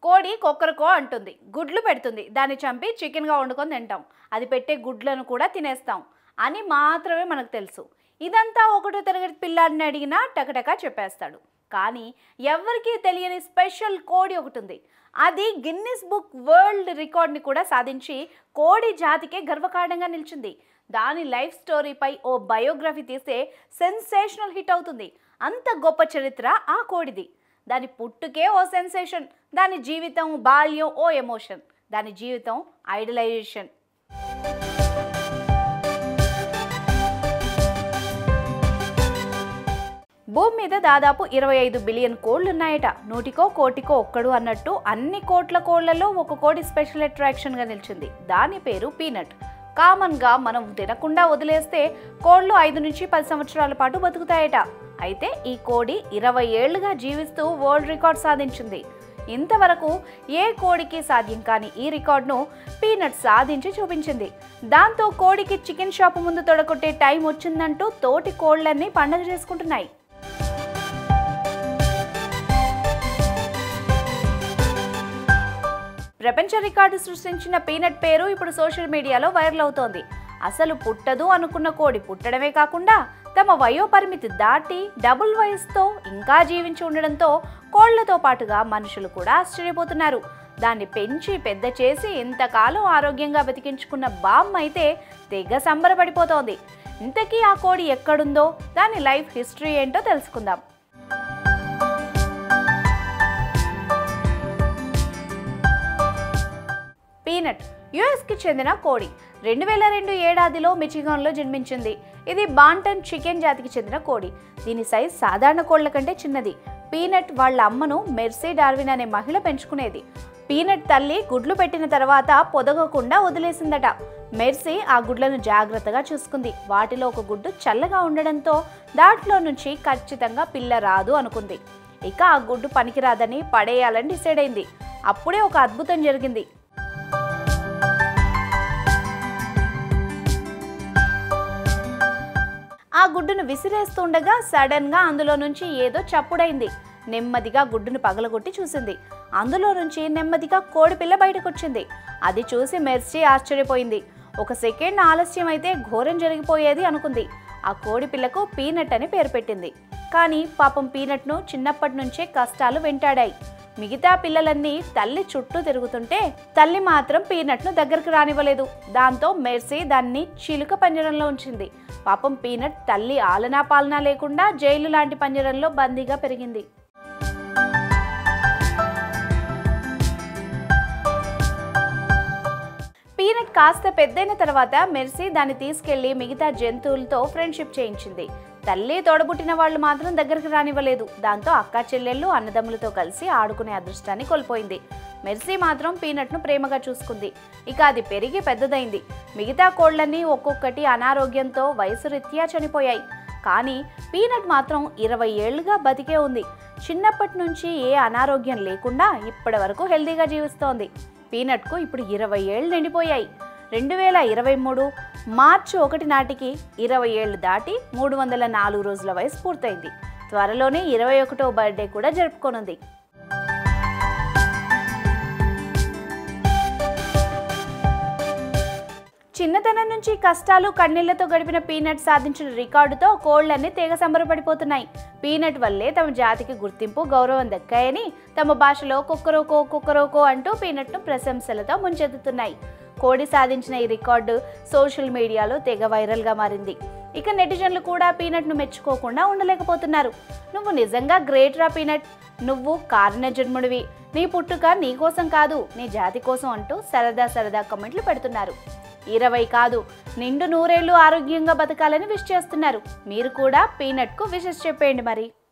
కోడి కొక్కరకో అంటుంది గుడ్లు పెడుతుంది దాన్ని చంపి చికెన్గా వండుకొని తింటాం అది పెట్టే గుడ్లను కూడా తినేస్తాం అని మాత్రమే మనకు తెలుసు ఇదంతా ఒకటో తరగతి పిల్లాడిని అడిగినా టకటకా చెప్పేస్తాడు కానీ ఎవరికీ తెలియని స్పెషల్ కోడి ఒకటి ఉంది అది గిన్నిస్ బుక్ వరల్డ్ రికార్డ్ని కూడా సాధించి కోడి జాతికే గర్వకారణంగా నిలిచింది దాని లైఫ్ స్టోరీపై ఓ బయోగ్రఫీ తీస్తే సెన్సేషనల్ హిట్ అవుతుంది అంత గొప్ప చరిత్ర ఆ కోడిది దాని పుట్టుకే ఓ సెన్సేషన్ దాని జీవితం బాల్యం ఓ ఎమోషన్ దాని జీవితం ఐడలైజేషన్ భూమి మీద దాదాపు ఇరవై ఐదు బిలియన్ కోళ్లున్నాయట నూటికో కోటికో ఒక్కడు అన్నట్టు అన్ని కోట్ల కోళ్లలో ఒక కోడి స్పెషల్ అట్రాక్షన్గా నిలిచింది దాని పేరు పీనట్ కామన్గా మనం తినకుండా వదిలేస్తే కోళ్లు ఐదు నుంచి పది సంవత్సరాల పాటు బతుకుతాయట అయితే ఈ కోడి ఇరవై ఏళ్లుగా జీవిస్తూ వరల్డ్ రికార్డ్ సాధించింది ఇంతవరకు ఏ కోడికి సాధ్యం కాని ఈ రికార్డును పీనట్ సాధించి చూపించింది దాంతో కోడికి చికెన్ షాపు ముందు తొడగొట్టే టైం వచ్చిందంటూ తోటి కోళ్లన్నీ పండగ చేసుకుంటున్నాయి ప్రపంచ రికార్డు సృష్టించిన పీనట్ పేరు ఇప్పుడు సోషల్ మీడియాలో వైరల్ అవుతోంది అసలు పుట్టదు అనుకున్న కోడి పుట్టడమే కాకుండా తమ వయో పరిమితి దాటి డబుల్ వయసుతో ఇంకా జీవించి ఉండడంతో కోళ్లతో పాటుగా మనుషులు కూడా ఆశ్చర్యపోతున్నారు దాన్ని పెంచి పెద్ద చేసి ఇంతకాలం ఆరోగ్యంగా బతికించుకున్న బామ్మ అయితే తెగ సంబరపడిపోతోంది ఇంతకీ ఆ కోడి ఎక్కడుందో దాని లైఫ్ హిస్టరీ ఏంటో తెలుసుకుందాం పీనట్ యుఎస్కి చెందిన కోడి రెండు వేల రెండు ఏడాదిలో మిచిగాన్లో జన్మించింది ఇది బాంటన్ చికెన్ జాతికి చెందిన కోడి దీని సైజ్ సాధారణ కోళ్ల కంటే చిన్నది పీనట్ వాళ్ళ అమ్మను మెర్సీ డార్విన్ అనే మహిళ పెంచుకునేది పీనట్ తల్లి గుడ్లు పెట్టిన తర్వాత పొదగకుండా వదిలేసిందట మెర్సీ ఆ గుడ్లను జాగ్రత్తగా చూసుకుంది వాటిలో ఒక గుడ్డు చల్లగా ఉండడంతో దాంట్లో నుంచి ఖచ్చితంగా పిల్ల రాదు అనుకుంది ఇక ఆ గుడ్డు పనికిరాదని పడేయాలని డిసైడ్ అయింది అప్పుడే ఒక అద్భుతం జరిగింది ఆ గుడ్డును విసిరేస్తుండగా సడన్ గా అందులో నుంచి ఏదో చప్పుడైంది నెమ్మదిగా గుడ్డును పగలగొట్టి చూసింది అందులో నుంచి నెమ్మదిగా కోడిపిల్ల బయటకొచ్చింది అది చూసి మెర్సీ ఆశ్చర్యపోయింది ఒక సెకండ్ ఆలస్యం అయితే ఘోరం జరిగిపోయేది అనుకుంది ఆ కోడి పిల్లకు పీనట్ అని పేరు పెట్టింది కానీ పాపం పీనట్ను చిన్నప్పటి నుంచే కష్టాలు వెంటాడాయి మిగతా పిల్లలన్నీ తల్లి చుట్టూ తిరుగుతుంటే తల్లి మాత్రం పీనట్ను దగ్గరకు రానివ్వలేదు దాంతో మెర్సీ దాన్ని చిలుక పంజరంలో ఉంచింది పాపం పీనట్ తల్లి ఆలనా పాలనా లేకుండా జైలు లాంటి పంజరంలో బందీగా పెరిగింది పీనట్ కాస్త పెద్దయిన తర్వాత మెర్సీ దాన్ని తీసుకెళ్లి మిగతా జంతువులతో ఫ్రెండ్షిప్ చేయించింది తల్లి తోడబుట్టిన వాళ్ళు మాత్రం దగ్గరికి రానివ్వలేదు దాంతో అక్క చెల్లెళ్ళు అన్నదమ్ములతో కలిసి ఆడుకునే అదృష్టాన్ని కోల్పోయింది మెర్సీ మాత్రం పీనట్ను ప్రేమగా చూసుకుంది ఇక అది పెరిగి పెద్దదైంది మిగతా కోళ్లన్నీ ఒక్కొక్కటి అనారోగ్యంతో వయసు రీత్యా చనిపోయాయి కానీ పీనట్ మాత్రం ఇరవై ఏళ్లుగా బతికే ఉంది చిన్నప్పటి నుంచి ఏ అనారోగ్యం లేకుండా ఇప్పటి వరకు హెల్దీగా జీవిస్తోంది పీనట్కు ఇప్పుడు ఇరవై ఏళ్ళు నిండిపోయాయి రెండు వేల ఇరవై మూడు మార్చి ఒకటి నాటికి ఇరవై ఏళ్ళు దాటి మూడు వందల నాలుగు రోజుల వయసు పూర్తయింది త్వరలోనే ఇరవై ఒకటో బర్త్డే కూడా జరుపుకోనుంది చిన్నతనం నుంచి కష్టాలు కన్నీళ్లతో గడిపిన పీనట్ సాధించిన రికార్డుతో కోళ్లన్నీ తెగ సంబరపడిపోతున్నాయి పీనట్ వల్లే తమ జాతికి గుర్తింపు గౌరవం దక్కాయని తమ భాషలో కుక్కరోకో కుక్కరోకో అంటూ పీనట్ను ప్రశంసలతో ముంచెత్తుతున్నాయి కోడి సాధించిన ఈ రికార్డు సోషల్ మీడియాలో తెగ వైరల్గా మారింది ఇక నెటిజన్లు కూడా పీనట్ను మెచ్చుకోకుండా ఉండలేకపోతున్నారు నువ్వు నిజంగా గ్రేట్ రా పీనట్ నువ్వు కారణ జన్ముడివి నీ పుట్టుక నీ కోసం కాదు నీ జాతి కోసం అంటూ సరదా సరదా కమెంట్లు పెడుతున్నారు ఇరవై కాదు నిండు నూరేళ్లు ఆరోగ్యంగా బతకాలని విష్ చేస్తున్నారు మీరు కూడా పీనట్కు విషెస్ చెప్పేయండి మరి